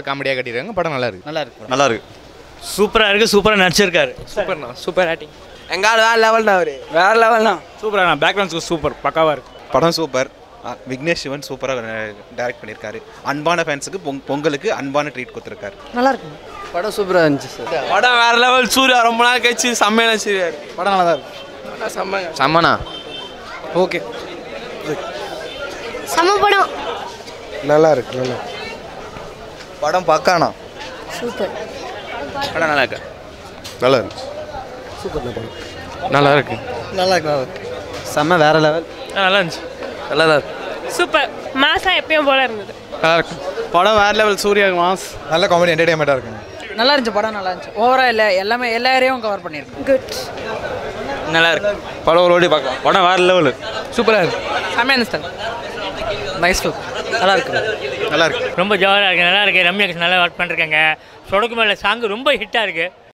காமெடியாக கட்டியிருக்காங்க படம் நல்லா இருக்கு நல்லா இருக்கு நல்லா இருக்கு சூப்பராக இருக்குது சூப்பராக நடிச்சிருக்காரு சூப்பர்ண்ணா சூப்பர் ஆக்டிங் எங்காவது வேற லெவல்ண்ணா அவரு வேற லெவல்ண்ணா சூப்பராக பேக்ரவுண்ட் சூப்பர் பக்காவாக இருக்குது படம் சூப்பர் விக்னேஷ் சிவன் சூப்பராக டைரக்ட் பண்ணியிருக்காரு அன்பான ஃபேன்ஸுக்கு பொங் பொங்கலுக்கு அன்பான ட்ரீட் கொடுத்துருக்காரு நல்லா இருக்கு படம் சூப்பராக இருந்துச்சு சார் படம் வேற லெவல் சூர்யா ரொம்ப நாள் கழிச்சு செம்மையான சீரியார் படம் நல்லா தான் இருக்கு செம்ம செம்மண்ணா ஓகே செம படம் நல்லா இருக்கு நல்லா படம் பக்கானா சூப்பர் படம் நல்லா இருக்கு நல்லா இருக்கு நல்லா இருக்கு நல்லா இருக்கு நல்லா இருக்கு செம்ம வேற லெவல் நல்லா இருந்துச்சு நல்லா தான் இருக்கு சூப்பர் மாசா எப்பயும் போல இருந்தது நல்லா இருக்கு படம் வேற லெவல் சூர்யா மாஸ் நல்ல காமெடி என்டர்டைன்மெண்ட்டாக இருக்குங்க நல்லா இருந்துச்சு படம் நல்லா இருந்துச்சு ஓவரா இல்லை எல்லாமே எல்லா ஏரியாவும் கவர் பண்ணியிருக்கு குட் நல்லா இருக்கு படம் ஒரு வாட்டி பார்க்கலாம் படம் வேறு லெவலு சூப்பராக இருக்கு செம்மையாக இருந்துச்சு நைஸ் லுக் நல்லா இருக்கு நல்லா இருக்கு ரொம்ப ஜாலியாக இருக்குது நல்லா இருக்குது ரம்யா கிருஷ்ணன் நல்லா ஒர்க் பண்ணிருக்காங்க சொடக்கு மேலே சாங் ரொம்ப ஹிட்டாக இருக்குது